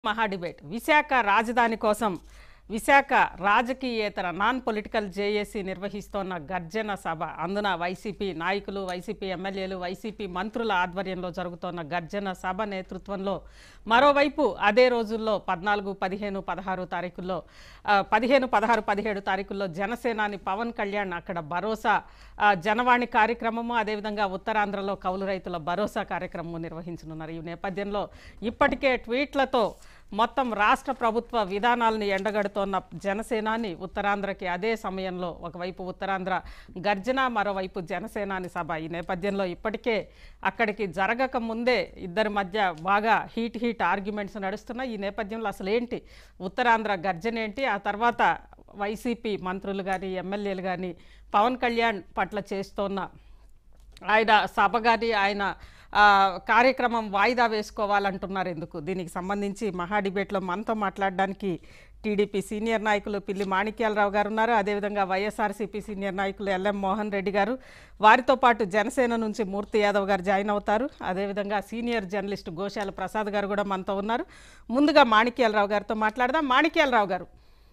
మహా డిబేట్ విశాఖ రాజధాని కోసం విశాఖ రాజకీయేతర నాన్ పొలిటికల్ జేఏసీ నిర్వహిస్తోన్న గర్జన సభ అందున వైసీపీ నాయకులు వైసీపీ ఎమ్మెల్యేలు వైసీపీ మంత్రుల ఆధ్వర్యంలో జరుగుతోన్న గర్జన సభ నేతృత్వంలో మరోవైపు అదే రోజుల్లో పద్నాలుగు పదిహేను పదహారు తారీఖుల్లో ఆ, పదిహేను పదహారు పదిహేడు తారీఖుల్లో జనసేనాని పవన్ కళ్యాణ్ అక్కడ భరోసా ఆ, జనవాణి కార్యక్రమము అదేవిధంగా ఉత్తరాంధ్రలో కౌలు రైతుల భరోసా కార్యక్రమం నిర్వహించనున్నారు ఈ నేపథ్యంలో ఇప్పటికే ట్వీట్లతో మొత్తం రాష్ట్ర ప్రభుత్వ విధానాలను ఎండగడుతోన్న జనసేనాని ఉత్తరాంధ్రకి అదే సమయంలో ఒకవైపు ఉత్తరాంధ్ర గర్జన మరోవైపు జనసేనాని సభ ఈ నేపథ్యంలో ఇప్పటికే అక్కడికి జరగక ముందే ఇద్దరి మధ్య బాగా హీట్ హీట్ ఆర్గ్యుమెంట్స్ నడుస్తున్నాయి ఈ నేపథ్యంలో అసలు ఏంటి ఉత్తరాంధ్ర గర్జన ఏంటి ఆ తర్వాత వైసీపీ మంత్రులు కానీ ఎమ్మెల్యేలు కానీ పవన్ కళ్యాణ్ పట్ల చేస్తోన్న ఆయన సభ కానీ ఆయన ఆ, కార్యక్రమం వాయిదా వేసుకోవాలంటున్నారు ఎందుకు దీనికి సంబంధించి మహా డిబేట్లో మనతో మాట్లాడడానికి టీడీపీ సీనియర్ నాయకులు పిల్లి మాణిక్యాలరావు గారు ఉన్నారు అదేవిధంగా వైఎస్ఆర్సీపీ సీనియర్ నాయకులు ఎల్ఎం మోహన్ రెడ్డి గారు వారితో పాటు జనసేన నుంచి మూర్తి యాదవ్ గారు జాయిన్ అవుతారు అదేవిధంగా సీనియర్ జర్నలిస్ట్ గోశాల ప్రసాద్ గారు కూడా మనతో ఉన్నారు ముందుగా మాణిక్యాలరావు గారితో మాట్లాడదాం మాణిక్యాలరావు గారు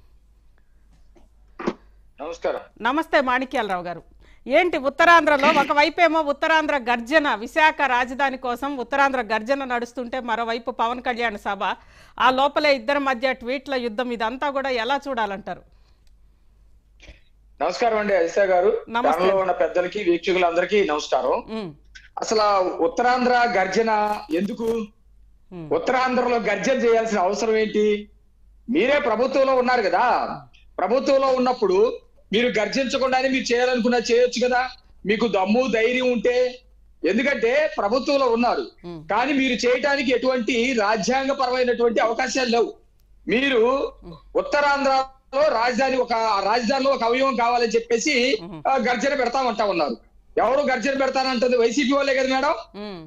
నమస్కారం నమస్తే మాణిక్యాలరావు గారు ఏంటి ఉత్తరాంధ్రలో ఒకవైపు ఏమో ఉత్తరాంధ్ర గర్జన విశాఖ రాజధాని కోసం ఉత్తరాంధ్ర గర్జన నడుస్తుంటే మరోవైపు పవన్ కళ్యాణ్ సభ ఆ లోపలే ఇద్దరి మధ్య ట్వీట్ల యుద్ధం ఇదంతా కూడా ఎలా చూడాలంటారు నమస్కారం అండి అజితా గారు నమస్తే. దానిలో ఉన్న పెద్దలకి వీక్షకులందరికీ నమస్కారం ఉమ్, అసలు ఆ ఉత్తరాంధ్ర గర్జన ఎందుకు ఉమ్, ఉత్తరాంధ్రలో గర్జన చేయాల్సిన అవసరం ఏంటి మీరే ప్రభుత్వంలో ఉన్నారు కదా ప్రభుత్వంలో ఉన్నప్పుడు మీరు గర్జించకుండానే మీరు చేయాలనుకున్నా చేయొచ్చు కదా మీకు దమ్ము ధైర్యం ఉంటే ఎందుకంటే ప్రభుత్వంలో ఉన్నారు ఉమ్, కానీ మీరు చేయటానికి ఎటువంటి రాజ్యాంగపరమైనటువంటి అవకాశాలు లేవు మీరు ఉత్తరాంధ్రలో రాజధాని ఒక రాజధానిలో ఒక అవయవం కావాలని చెప్పేసి Mhm. ఆ, గర్జన పెడతామంటా ఉన్నారు ఎవరు గర్జన పెడతానంటుంది వైసీపీ వాళ్ళే కదా మేడం ఉమ్.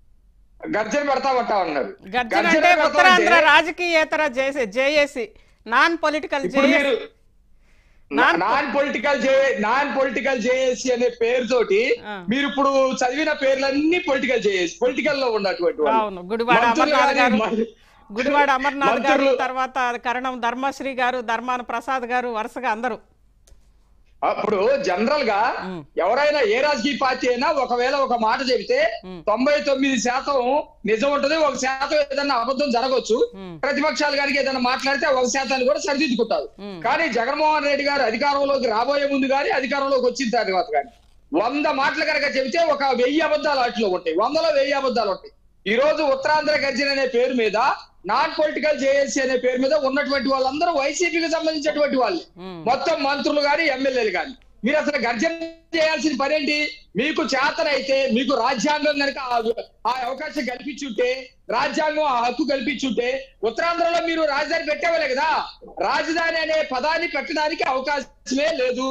గర్జన పెడతామంటా ఉన్నారు గర్జన గర్జన అంటే పెడతామంటే- ఉత్తరాంధ్ర రాజకీయేతర జేసే జేఏసీ నాన్ పొలిటికల్ ఇప్పుడు మీరు JAC non- non political J non political JAC అనే పేరుతోటి ఆ. మీరు ఇప్పుడు చదివిన పేర్లన్నీ పొలిటికల్ జేఏసీ పొలిటికల్ లో ఉన్నటువంటి వాళ్ళు. అవును గుడివాడ మంత్రులు అమర్నాథ్ కానీ గారు మ- గుడివాడ అమర్నాథ్ గారు మంత్రులు- తర్వాత కరణం ధర్మశ్రీ గారు ధర్మాన ప్రసాద్ గారు వరుసగా అందరూ అప్పుడు జనరల్ గా ఉమ్. ఎవరైనా ఏ రాజకీయ పార్టీ అయినా ఒకవేళ ఒక మాట చెబితే ఉమ్. తొంభై తొమ్మిది శాతం నిజం ఉంటది ఒక శాతం ఏదైనా అబద్ధం జరగవచ్చు ఉమ్. ప్రతిపక్షాలు కనుక ఏదైనా మాట్లాడితే ఒక శాతాన్ని కూడా సరిదిద్దుకుంటారు ఉమ్. కానీ జగన్మోహన్ రెడ్డి గారు అధికారంలోకి రాబోయే ముందు కానీ అధికారంలోకి వచ్చిన తర్వాత కానీ వంద మాటలు కనుక చెబితే ఒక వెయ్యి అబద్ధాలు వాటిలో ఉంటాయి వందలో వెయ్యి అబద్ధాలు ఉంటాయి ఈ రోజు ఉత్తరాంధ్ర గర్జన అనే పేరు మీద నాన్ పొలిటికల్ జేఏసీ అనే పేరు మీద ఉన్నటువంటి వాళ్ళందరూ వైసీపీకి సంబంధించినటువంటి వాళ్ళు ఉమ్. మొత్తం మంత్రులు గాని ఎమ్మెల్యేలు గాని మీరు అసలు గర్జన చేయాల్సిన పనేంటి మీకు చేతనైతే మీకు రాజ్యాంగం కనుక ఆ- ఆ అవకాశం కల్పించుంటే రాజ్యాంగం ఆ హక్కు కల్పించుంటే ఉత్తరాంధ్రలో మీరు రాజధాని పెట్టేవాళ్ళే కదా రాజధాని అనే పదాన్ని పెట్టడానికి అవకాశమే లేదు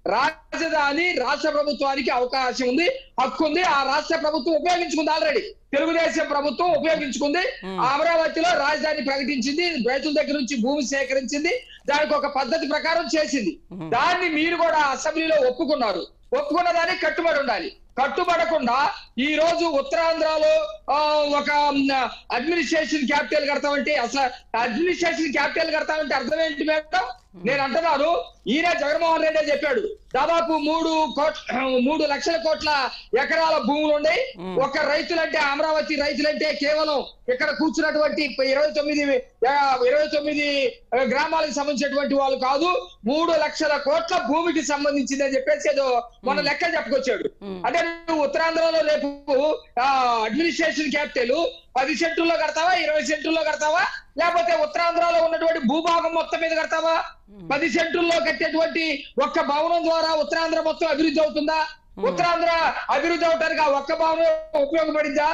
రాజధాని రాష్ట్ర ప్రభుత్వానికి అవకాశం ఉంది హక్కు ఉంది ఆ రాష్ట్ర ప్రభుత్వం ఉపయోగించుకుంది ఆల్రెడీ తెలుగుదేశం ప్రభుత్వం ఉపయోగించుకుంది Hmm. ఆ అమరావతిలో రాజధాని ప్రకటించింది రైతుల దగ్గర నుంచి భూమి సేకరించింది దానికి ఒక పద్ధతి ప్రకారం చేసింది Hmm. దాన్ని మీరు కూడా అసెంబ్లీలో ఒప్పుకున్నారు ఒప్పుకున్న దానికి కట్టుబడి ఉండాలి కట్టుబడకుండా ఈ రోజు ఉత్తరాంధ్రలో ఆ, ఒక అడ్మినిస్ట్రేషన్ క్యాపిటల్ కడతామంటే అసలు అడ్మినిస్ట్రేషన్ క్యాపిటల్ కడతామంటే అర్థం ఏంటి మేడం నేను అంటున్నాను ఈయన జగన్మోహన్ రెడ్డి చెప్పాడు దాదాపు మూడు కోట్ల మూడు లక్షల కోట్ల ఎకరాల భూములు ఉన్నాయి Hmm. ఒక రైతులంటే అమరావతి రైతులంటే కేవలం ఇక్కడ కూర్చున్నటువంటి ఇరవై తొమ్మిది ఆ, ఇరవై తొమ్మిది ఆ, గ్రామాలకు సంబంధించినటువంటి వాళ్ళు కాదు మూడు లక్షల కోట్ల భూమికి సంబంధించింది అని చెప్పేసి ఏదో మొన్న లెక్క చెప్పుకొచ్చాడు Hmm. అంటే నువ్వు ఉత్తరాంధ్రలో రేపు అడ్మినిస్ట్రేషన్ క్యాపిటల్ పది సెంటుల్లో కడతావా ఇరవై సెంటుల్లో కడతావా లేకపోతే ఉత్తరాంధ్రలో ఉన్నటువంటి భూభాగం మొత్తం మీద కడతావా పది సెంటుల్లో కట్టేటువంటి ఒక్క భవనం ద్వారా ఉత్తరాంధ్ర మొత్తం అభివృద్ధి అవుతుందా ఉత్తరాంధ్ర అభివృద్ధి అవడానికి ఆ ఒక్క భవనం ఉపయోగపడిందా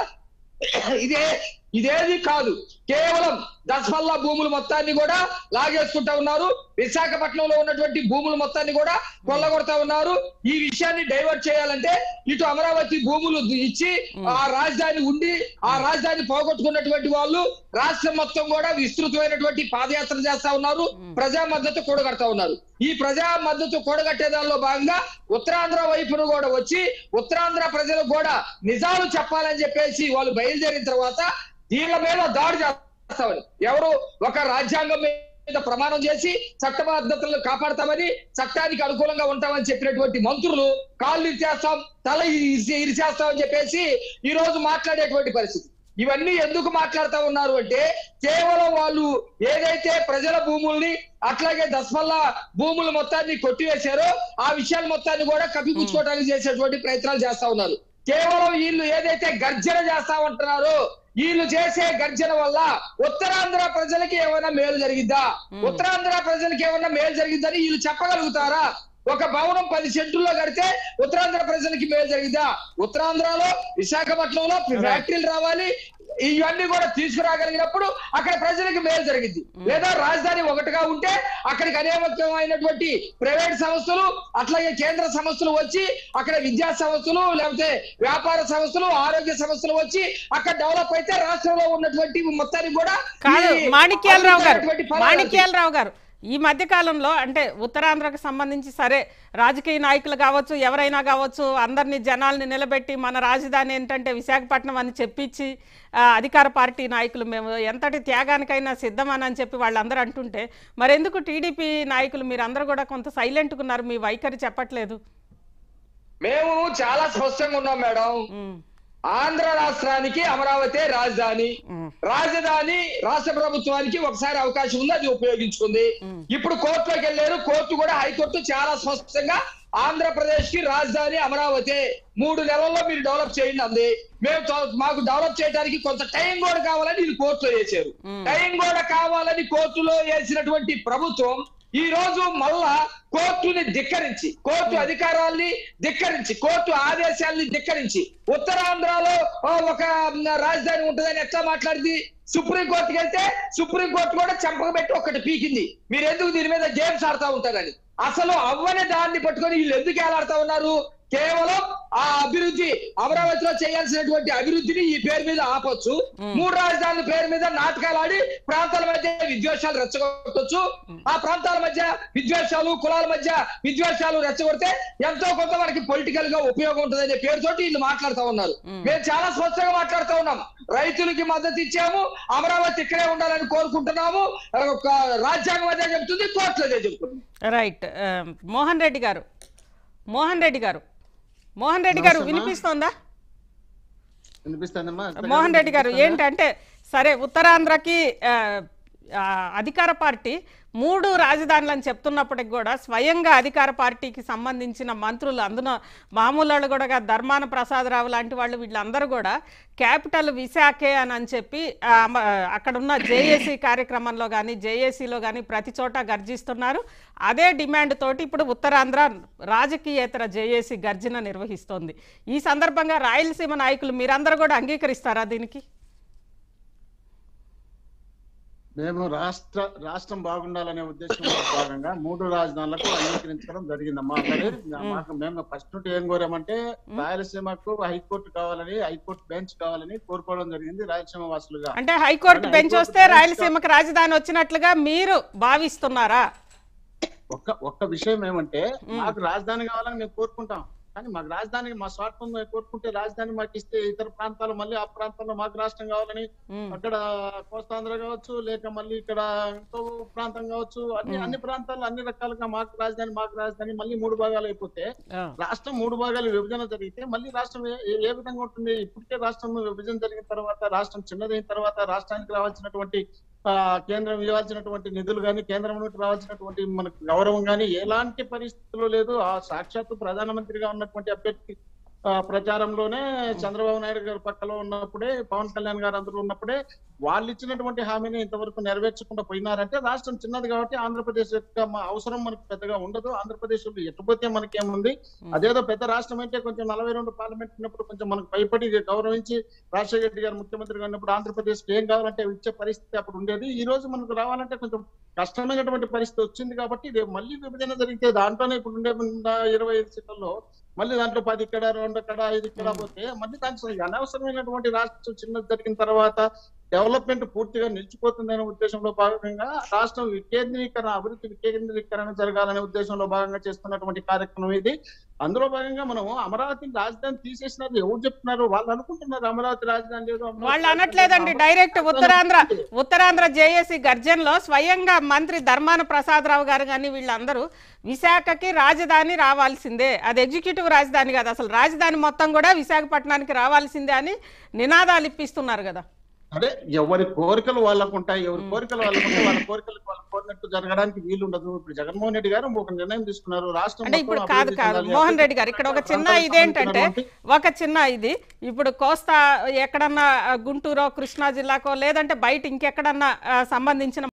ఇదే ఇదేది కాదు కేవలం దశపల్ల భూములు మొత్తాన్ని కూడా లాగేసుకుంటా ఉన్నారు విశాఖపట్నంలో ఉన్నటువంటి భూములు మొత్తాన్ని కూడా కొల్లగొడతా ఉన్నారు ఈ విషయాన్ని డైవర్ట్ చేయాలంటే ఇటు అమరావతి భూములు ఇచ్చి ఆ రాజధాని ఉండి ఆ రాజధాని పోగొట్టుకున్నటువంటి వాళ్ళు రాష్ట్రం మొత్తం కూడా విస్తృతమైనటువంటి పాదయాత్ర చేస్తా ఉన్నారు ప్రజా మద్దతు కూడగడతా ఉన్నారు ఈ ప్రజా మద్దతు కూడగట్టే దానిలో భాగంగా ఉత్తరాంధ్ర వైపును కూడా వచ్చి ఉత్తరాంధ్ర ప్రజలకు కూడా నిజాలు చెప్పాలని చెప్పేసి వాళ్ళు బయలుదేరిన తర్వాత వీళ్ళ మీద దాడి చేస్తారు చేస్తామని ఎవరు ఒక రాజ్యాంగం మీద ప్రమాణం చేసి చట్టబద్ధతలను కాపాడతామని చట్టానికి అనుకూలంగా ఉంటామని చెప్పినటువంటి మంత్రులు కాళ్ళు ఇరిచేస్తాం తల ఇరిచి- ఇరిచేస్తామని చెప్పేసి ఈ రోజు మాట్లాడేటువంటి పరిస్థితి ఇవన్నీ ఎందుకు మాట్లాడుతా ఉన్నారు అంటే కేవలం వాళ్ళు ఏదైతే ప్రజల భూముల్ని అట్లాగే దస్మల్లా భూముల మొత్తాన్ని కొట్టివేశారో ఆ విషయాల మొత్తాన్ని కూడా కప్పిపుచ్చుకోవడానికి చేసేటువంటి ప్రయత్నాలు చేస్తా ఉన్నారు కేవలం వీళ్ళు ఏదైతే గర్జన చేస్తా ఉంటున్నారో వీళ్ళు చేసే గర్జన వల్ల ఉత్తరాంధ్ర ప్రజలకి ఏమైనా మేలు జరిగిద్దా ఉత్తరాంధ్ర ప్రజలకి ఏమైనా మేలు జరిగిద్దని వీళ్ళు చెప్పగలుగుతారా ఒక భవనం పది సెంటుల్లో కడితే ఉత్తరాంధ్ర ప్రజలకి మేలు జరిగిద్దా ఉత్తరాంధ్రలో విశాఖపట్నంలో ఫ్యాక్టరీలు రావాలి ఇవన్నీ కూడా తీసుకురాగలిగినప్పుడు అక్కడ ప్రజలకు మేలు జరిగింది లేదా రాజధాని ఒకటిగా ఉంటే అక్కడికి అనేకమైనటువంటి ప్రైవేట్ సంస్థలు అట్లాగే కేంద్ర సంస్థలు వచ్చి అక్కడ విద్యా సంస్థలు లేకపోతే వ్యాపార సంస్థలు ఆరోగ్య సంస్థలు వచ్చి అక్కడ డెవలప్ అయితే రాష్ట్రంలో ఉన్నటువంటి మొత్తానికి కూడా కాదు ఈ మాణిక్యాలరావు గారు అద్భుతమైనటువంటి ఫలాలు మాణిక్యాలరావు గారు ఈ మధ్య కాలంలో అంటే ఉత్తరాంధ్రకు సంబంధించి సరే రాజకీయ నాయకులు కావచ్చు ఎవరైనా కావచ్చు అందరినీ జనాల్ని నిలబెట్టి మన రాజధాని ఏంటంటే విశాఖపట్నం అని చెప్పించి ఆ, అధికార పార్టీ నాయకులు మేము ఎంతటి త్యాగానికైనా సిద్ధమని అని చెప్పి వాళ్ళందరూ అంటుంటే మరెందుకు టీడీపీ నాయకులు మీరందరూ కూడా కొంత సైలెంట్గా ఉన్నారు మీ వైఖరి చెప్పట్లేదు మేము చాలా స్పష్టంగా ఉన్నాం మేడం ఉమ్, ఆంధ్ర రాష్ట్రానికి అమరావతి రాజధాని ఉమ్, రాజధాని రాష్ట్ర ప్రభుత్వానికి ఒకసారి అవకాశం ఉంది అది ఉపయోగించుకుంది మ్. ఇప్పుడు కోర్టులోకి వెళ్ళారు కోర్టు కూడా హైకోర్టు చాలా స్పష్టంగా ఆంధ్రప్రదేశ్ కి రాజధాని అమరావతి మూడు నెలల్లో మీరు డెవలప్ చేయండి అంది మేము తో- మాకు డెవలప్ చేయడానికి కొంత టైం కూడా కావాలని ఇది కోర్టులో వేశారు మ్. టైం కూడా కావాలని కోర్టులో వేసినటువంటి ప్రభుత్వం ఈ రోజు మళ్ళా కోర్టుని ధిక్కరించి కోర్టు అధికారాల్ని ధిక్కరించి కోర్టు ఆదేశాల్ని ధిక్కరించి ఉత్తరాంధ్రలో ఆ, ఒక మ్, రాజధాని ఉంటుందని ఎట్లా మాట్లాడింది సుప్రీం కోర్టుకి వెళ్తే సుప్రీం కోర్టు కూడా చెంపకబెట్టి ఒకటి పీకింది మీరు ఎందుకు దీని మీద గేమ్స్ ఆడుతా ఉంటారని అసలు అవ్వని దాన్ని పట్టుకొని వీళ్ళు ఎందుకు ఏలాడుతా ఉన్నారు కేవలం ఆ అభివృద్ధి అమరావతిలో చేయాల్సినటువంటి అభివృద్ధిని ఈ పేరు మీద ఆపొచ్చు మూడు రాజధానుల పేరు మీద నాటకాలు ఆడి ప్రాంతాల మధ్య విద్వేషాలు రెచ్చగొట్టొచ్చు ఆ ప్రాంతాల మధ్య విద్వేషాలు కులాల మధ్య విద్వేషాలు రెచ్చగొడితే ఎంతో కొంత మనకి పొలిటికల్ గా ఉపయోగం ఉంటుందనే పేరుతోటి వీళ్ళు మాట్లాడుతా ఉన్నారు మేము చాలా స్పష్టంగా మాట్లాడుతా ఉన్నాం రైతులకి మద్దతు ఇచ్చాము అమరావతి ఇక్కడే ఉండాలని కోరుకుంటున్నాము ఒక రాజ్యాంగం అదే చెబుతుంది కోర్టు అదే చెబుతుంది రైట్ ఆ, మోహన్ రెడ్డి గారు మోహన్ రెడ్డి గారు మోహన్ రెడ్డి గారు నమస్తే అమ్మా. వినిపిస్తోందా వినిపిస్తుందమ్మా మోహన్ రెడ్డి గారు ఏంటంటే సరే ఉత్తరాంధ్రకి ఆ, ఆ, అధికార పార్టీ మూడు రాజధానులు అని చెప్తున్నప్పటికి కూడా స్వయంగా అధికార పార్టీకి సంబంధించిన మంత్రులు అందున మామూలు వాళ్ళు కూడా కాదు, ధర్మాన ప్రసాదరావు లాంటి వాళ్ళు వీళ్ళందరూ కూడా క్యాపిటల్ విశాఖే అని అని చెప్పి ఆ, మ- అక్కడున్న జేఏసీ కార్యక్రమంలో కానీ జేఏసీలో కానీ ప్రతి చోట గర్జిస్తున్నారు అదే డిమాండ్ తోటి ఇప్పుడు ఉత్తరాంధ్ర రాజకీయేతర జేఏసీ గర్జన నిర్వహిస్తోంది ఈ సందర్భంగా రాయలసీమ నాయకులు మీరందరూ కూడా అంగీకరిస్తారా దీనికి మేము రాష్ట్ర రాష్ట్రం బాగుండాలనే ఉద్దేశంలో భాగంగా మూడు రాజధానులకు అంగీకరించడం జరిగిందమ్మా మరి మాకు మేము ఫస్ట్ నుండి ఏం కోరామంటే రాయలసీమకు హైకోర్టు కావాలని హైకోర్టు బెంచ్ కావాలని కోరుకోవడం జరిగింది రాయలసీమ వాసులుగా అంటే హైకోర్టు కానీ బెంచ్ హైకోర్టు వస్తే బెంచ్ రాయలసీమకు రాజధాని వచ్చినట్లుగా మీరు భావిస్తున్నారా ఒక్క ఒక్క విషయం ఏమంటే మాకు రాజధాని కావాలని మేము కోరుకుంటాం కానీ మాకు రాజధాని మా స్వార్థం మేము కోరుకుంటే రాజధాని మాకు ఇస్తే ఇతర ప్రాంతాలు మళ్ళీ ఆ ప్రాంతంలో మాకు రాష్ట్రం కావాలని ఉమ్, అక్కడ కోస్తాంధ్ర కావచ్చు లేక మళ్ళీ ఇక్కడ ఇంకో ప్రాంతం కావచ్చు అన్ని అన్ని ప్రాంతాల్లో అన్ని రకాలుగా మాకు రాజధాని మాకు రాజధాని మళ్ళీ మూడు భాగాలు అయిపోతే ఆ, రాష్ట్రం మూడు భాగాలు విభజన జరిగితే మళ్ళీ రాష్ట్రం ఏ- ఏ- ఏ విధంగా ఉంటుంది ఇప్పటికే రాష్ట్రం విభజన జరిగిన తర్వాత రాష్ట్రం చిన్నదైన తర్వాత రాష్ట్రానికి రావాల్సినటువంటి ఆ, కేంద్రం ఇవ్వాల్సినటువంటి నిధులు కానీ కేంద్రం నుండి రావాల్సినటువంటి మనకు గౌరవం కానీ ఎలాంటి పరిస్థితులు లేదు ఆ సాక్షాత్తు ప్రధానమంత్రిగా ఉన్నటువంటి అభ్యర్థి ఆ, ప్రచారంలోనే చంద్రబాబు నాయుడు గారు పక్కలో ఉన్నప్పుడే పవన్ కళ్యాణ్ గారు అందరూ ఉన్నప్పుడే వాళ్ళు ఇచ్చినటువంటి హామీని ఇంతవరకు నెరవేర్చకుండా పోయినారంటే రాష్ట్రం చిన్నది కాబట్టి ఆంధ్రప్రదేశ్ యొక్క మా అవసరం మనకు పెద్దగా ఉండదు ఆంధ్రప్రదేశ్ లో ఎటుపోతే మనకేముంది అదేదో పెద్ద రాష్ట్రం అంటే కొంచెం నలభై రెండు పార్లమెంట్ ఉన్నప్పుడు కొంచెం మనకు భయపడి గౌరవించి రాజశేఖర రెడ్డి గారు ముఖ్యమంత్రిగా ఉన్నప్పుడు ఆంధ్రప్రదేశ్ కి ఏం కావాలంటే ఇచ్చే పరిస్థితి అప్పుడు ఉండేది ఈ రోజు మనకు రావాలంటే కొంచెం కష్టమైనటువంటి పరిస్థితి వచ్చింది కాబట్టి రేపు మళ్ళీ విభజన జరిగితే దాంట్లోనే ఇప్పుడు ఉండే ఉన్న ఇరవై ఐదు సీట్లలో మళ్ళీ దాంట్లో పది ఇక్కడ రెండు ఇక్కడ ఐదు ఇక్కడ పోతే మళ్ళీ దానికి అనవసరమైనటువంటి రాష్ట్రం చిన్నది జరిగిన తర్వాత డెవలప్మెంట్ పూర్తిగా నిలిచిపోతుందనే ఉద్దేశంలో భాగంగా రాష్ట్రం వికేంద్రీకరణ అభివృద్ధి వికేంద్రీకరణ జరగాలనే ఉద్దేశంలో భాగంగా చేస్తున్నటువంటి కార్యక్రమం ఇది అందులో భాగంగా మనం అమరావతి రాజధాని తీసేసినారు ఎవరు చెప్తున్నారు వాళ్ళు అనుకుంటున్నారు అమరావతి రాజధాని లేదు అమరావతి వాళ్ళు రాజధాని అనట్లేదండి లేదు. డైరెక్ట్ అమరావతి ఉత్తరాంధ్ర ఉంది. ఉత్తరాంధ్ర జేఏసీ గర్జన్లో స్వయంగా మంత్రి ధర్మాన ప్రసాదరావు గారు కానీ వీళ్ళందరూ విశాఖకి రాజధాని రావాల్సిందే అది ఎగ్జిక్యూటివ్ రాజధాని కాదు అసలు రాజధాని మొత్తం కూడా విశాఖపట్నానికి రావాల్సిందే అని నినాదాలు ఇప్పిస్తున్నారు కదా అదే ఎవరి కోరికలు వాళ్ళకు ఉంటాయి ఎవరి కోరికలు వాళ్ళకు ఉంటాయి వాళ్ళ కోరికలు వాళ్ళు కోరినట్టు జరగడానికి వీలు ఉండదు ఇప్పుడు జగన్మోహన్ రెడ్డి గారు ఒక నిర్ణయం తీసుకున్నారు రాష్ట్రం అంటే మొత్తం ఇప్పుడు కాదు అభివృద్ధి కాదు చెందాలి, మోహన్ అభివృద్ధి రెడ్డి గారు ఇక్కడ ఒక చిన్న ప్రాంతాలకు ఇదేంటంటే సంబంధించినటువంటి ఒక చిన్న ఇది ఇప్పుడు కోస్తా ఎక్కడన్నా ఆ, గుంటూరో కృష్ణా జిల్లాకో లేదంటే బయట ఇంకెక్కడన్నా ఆ, సంబంధించిన